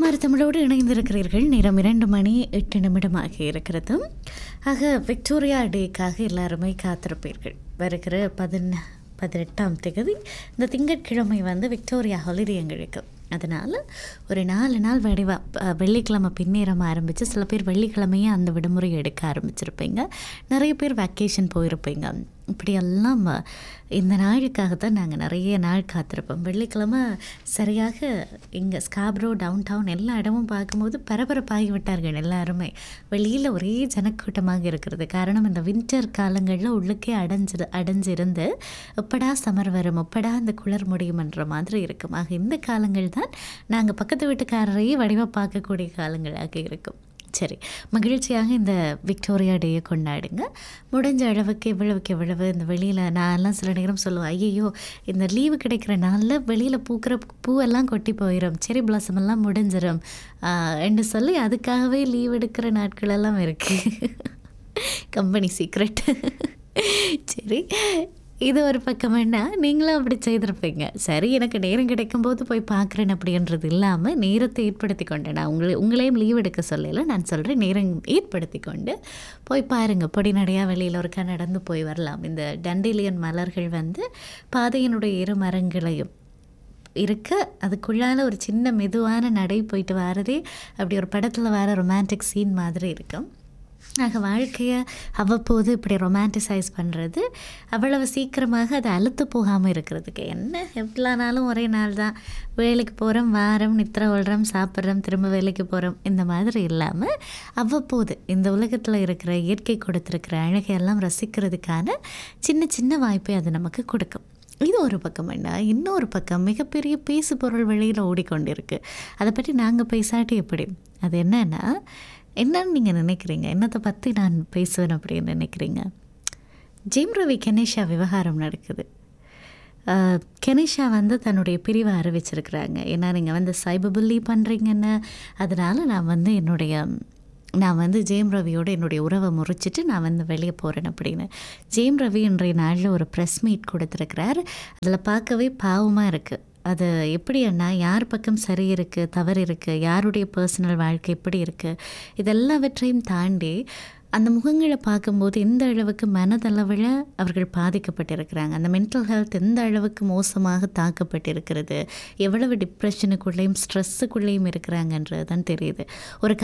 மருத்துவமோடு இணைந்திருக்கிறீர்கள் நேரம் இரண்டு மணி எட்டு நிமிடமாக இருக்கிறது ஆக விக்டோரியா டேக்காக எல்லாருமே காத்திருப்பீர்கள் வருகிற பதின பதினெட்டாம் தேதி இந்த திங்கட்கிழமை வந்து விக்டோரியா ஹாலிடே எங்களுக்கு அதனால் ஒரு நாலு நாள் வடிவா அஹ், வெள்ளிக்கிழமை பின்னேறம் ஆரம்பித்து சில பேர் வெள்ளிக்கிழமையே அந்த விடுமுறை எடுக்க ஆரம்பிச்சிருப்பீங்க நிறைய பேர் வெக்கேஷன் போயிருப்பீங்க இப்படியெல்லாம் அஹ், இந்த நாளுக்காக தான் நாங்கள் நிறைய நாள் காத்திருப்போம் வெள்ளிக்கிழமை சரியாக இங்கே ஸ்காப்ரோ டவுன் டவுன் எல்லா இடமும் பார்க்கும்போது பரபரப்பாகி விட்டார்கள் எல்லாருமே வெளியில் ஒரே ஜனக்கூட்டமாக இருக்கிறது காரணம் இந்த வின்டர் காலங்களில் உள்ளுக்கே அடைஞ்சிரு அடைஞ்சிருந்து எப்படா சமர் வரும் எப்படா இந்த குளிர் முடியுமன்ற மாதிரி இருக்கும் ஆக இந்த காலங்கள் தான் நாங்கள் பக்கத்து வீட்டுக்காரரையே வடிவாக பார்க்கக்கூடிய காலங்களாக இருக்கும் சரி மகிழ்ச்சியாக இந்த விக்டோரியா டேயை கொண்டாடுங்க முடிஞ்ச அளவுக்கு எவ்வளவுக்கு எவ்வளவு இந்த வெளியில் நான்லாம் சில நேரம் சொல்லுவேன் ஐயையோ இந்த லீவு கிடைக்கிற நாளில் வெளியில் பூக்கிற பூவெல்லாம் கொட்டி போயிடும் செரி பிளாசம் எல்லாம் முடிஞ்சிடும் ஆஹ், என்று சொல்லி அதுக்காகவே லீவ் எடுக்கிற நாட்கள் எல்லாம் இருக்குது கம்பெனி சீக்ரெட் சரி இது ஒரு பக்கம்னா நீங்களும் அப்படி செய்திருப்பீங்க சரி எனக்கு நேரம் கிடைக்கும்போது போய் பார்க்குறேன் அப்படின்றது இல்லாமல் நேரத்தை ஏற்படுத்தி கொண்டு நான் உங்களை உங்களையும் லீவ் எடுக்க சொல்லல நான் சொல்கிறேன் நேரம் ஏற்படுத்தி கொண்டு போய் பாருங்கள் பொடி நடையாக வெளியில் ஒருக்கா நடந்து போய் வரலாம் இந்த டண்டிலியன் மலர்கள் வந்து பாதையினுடைய இரு மரங்களையும் இருக்க அதுக்குள்ளால ஒரு சின்ன மெதுவான நடை போயிட்டு வரதே அப்படி ஒரு படத்தில் வர ரொமான்டிக் சீன் மாதிரி இருக்கும் ஆக வாழ்க்கையை அவ்வப்போது இப்படி ரொமான்டிசைஸ் பண்ணுறது அவ்வளவு சீக்கிரமாக அது அழுத்து போகாமல் இருக்கிறதுக்கு என்ன எவ்வளோ நாளும் ஒரே நாள் தான் வேலைக்கு போகிறோம் வாரம் நித்திர கொள்கிறோம் சாப்பிட்றோம் திரும்ப வேலைக்கு போகிறோம் இந்த மாதிரி இல்லாமல் அவ்வப்போது இந்த உலகத்தில் இருக்கிற இயற்கை கொடுத்துருக்கிற அழகையெல்லாம் ரசிக்கிறதுக்கான சின்ன சின்ன வாய்ப்பை அது நமக்கு கொடுக்கும் இது ஒரு பக்கம் என்ன இன்னொரு பக்கம் மிகப்பெரிய பேசு பொருள் வெளியில் ஓடிக்கொண்டிருக்கு அதை பற்றி நாங்கள் பேசாட்டி எப்படி அது என்னன்னா என்னன்னு நீங்கள் நினைக்கிறீங்க என்னத்தை பற்றி நான் பேசுவேன் அப்படின்னு நினைக்கிறீங்க ஜெயம் ரவி கணேஷா விவகாரம் நடக்குது ஆஹ், கெனிஷா வந்து தன்னுடைய பிரிவை அறிவிச்சிருக்கிறாங்க ஏன்னா நீங்கள் வந்து சைபர் புல்லி பண்ணுறீங்கன்னு அதனால் நான் வந்து என்னுடைய நான் வந்து ஜெயம் ரவியோட என்னுடைய உறவை முறிச்சிட்டு நான் வந்து வெளியே போகிறேன் அப்படின்னு ஜெயம் ரவி இன்றைய நாளில் ஒரு ப்ரெஸ் மீட் கொடுத்துருக்கிறார் அதில் பார்க்கவே பாவமாக இருக்குது அது எப்படி அண்ணா யார் பக்கம் சரி இருக்குது தவறு இருக்குது யாருடைய பர்சனல் வாழ்க்கை எப்படி இருக்குது இதெல்லாவற்றையும் தாண்டி அந்த முகங்களை பார்க்கும்போது எந்த அளவுக்கு மனதளவில் அவர்கள் பாதிக்கப்பட்டிருக்கிறாங்க அந்த மென்டல் ஹெல்த் எந்த அளவுக்கு மோசமாக தாக்கப்பட்டிருக்கிறது எவ்வளவு டிப்ரெஷனுக்குள்ளேயும் ஸ்ட்ரெஸ்ஸுக்குள்ளேயும் இருக்கிறாங்கன்றது தான் தெரியுது ஒரு